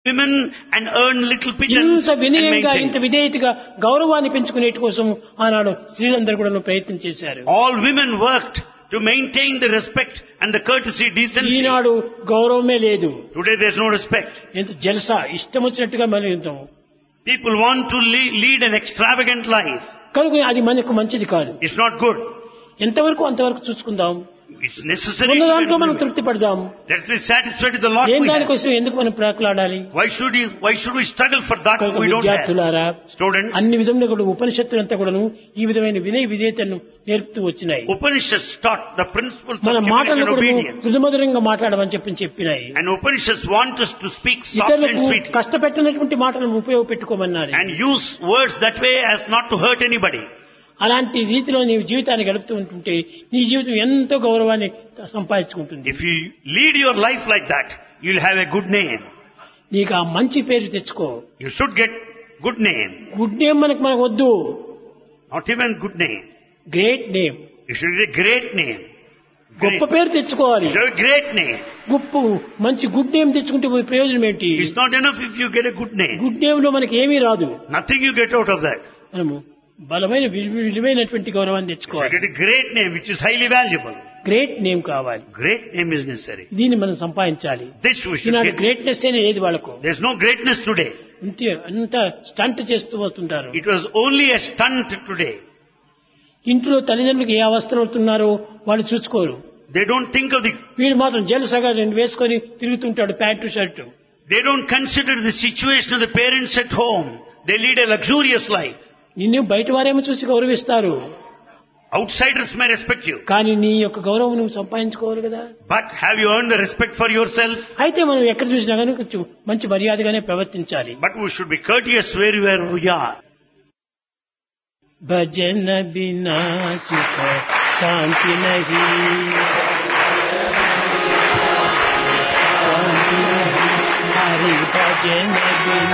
women and earn little ఇంత pittance and వినయంగా maintain. ఇంత విధేయతగా గౌరవాన్ని పెంచుకునేటి కోసం ఆనాడు స్త్రీలందరూ కూడా ప్రయత్నం చేశారు All women worked to maintain the respect and the courtesy, decency. ఈనాడు గౌరవమే లేదు Today there's no respect. ఎంత జలసా ఇష్టం వచ్చినట్టుగా మరి ఉంటాం People want to le- lead an extravagant life. కనుక అది మనకు మంచిది కాదు It's not good. ఎంతవరకు అంతవరకు చూసుకుందాం It's necessary. ఉన్న to దాంట్లో మనం live. తృప్తి పడదాం Let's be satisfied with the lot ఏం we have. దానికోసం ఎందుకు మనం ప్రాకులాడాలి Why should you, why should we struggle for that కనుక we don't have? విద్యార్థులారా Students, అన్ని విధంగా కూడా ఉపనిషత్తులంతా కూడాను ఈ విధమైన వినయ విధేయతను నేర్పుతూ వచ్చినాయి Upanishads taught the principles మన of మాటలు humility and కూడా obedience. మృదుమధురంగా మాట్లాడమని చెప్పి చెప్పినాయి And Upanishads want us to speak softly and ఇతరులకు sweetly. కష్టపెట్టినటువంటి మాటలను ఉపయోగపెట్టుకోమన్నారు And use words that way as not to hurt anybody. అలాంటి రీతిలో నీవు జీవితాన్ని గడుపుతూ ఉంటుంటే నీ జీవితం ఎంతో గౌరవాన్ని సంపాదించుకుంటుంది If you lead your life like that, you'll have a good name. నీకు ఆ మంచి పేరు తెచ్చుకో You should get good name. Good name మనకు మనకు వద్దు Not even good name. Great name You should get a great name. Great. గొప్ప పేరు తెచ్చుకోవాలి You should have a great name. గొప్ప మంచి గుడ్ నేమ్ తెచ్చుకుంటే పోయే ప్రయోజనం ఏంటి It's not enough if you get a good name. Good name లో మనకి ఏమీ రాదు Nothing you get out of that. మనము బలమైన విలు- విలువైనటువంటి గౌరవాన్ని You తెచ్చుకోవాలి get a great name which is highly valuable. Great name కావాలి Great name is necessary. దీన్ని మనం సంపాదించాలి This we should ఈనాడు get. గ్రేట్నెస్ అనే ఏది వాళ్ళకు There's no greatness today. అంతే అంత స్టంట్ చేస్తూ వస్తుంటారు It was only a stunt today. ఇంట్లో తల్లిదండ్రులకు ఏ అవస్థలు అవుతున్నారో వాళ్ళు చూసుకోరు They don't think of the, వీడు మాత్రం జలసగా రెండు వేసుకొని తిరుగుతుంటాడు pant shirt they don't consider the situation of the parents at home. They lead a luxurious life. నిన్ను బయట వారేమో చూసి గౌరవిస్తారు Outsiders may respect you. కానీ నీ యొక్క గౌరవం నువ్వు సంపాదించుకోవాలి కదా But have you earned the respect for yourself? అయితే మనం ఎక్కడ చూసినా కానీ కొంచెం మంచి మర్యాదగానే ప్రవర్తించాలి But we should be courteous wherever we are. భజన బినా సుఖ శాంతి నహి శాంతి నహి హరి భజన బినా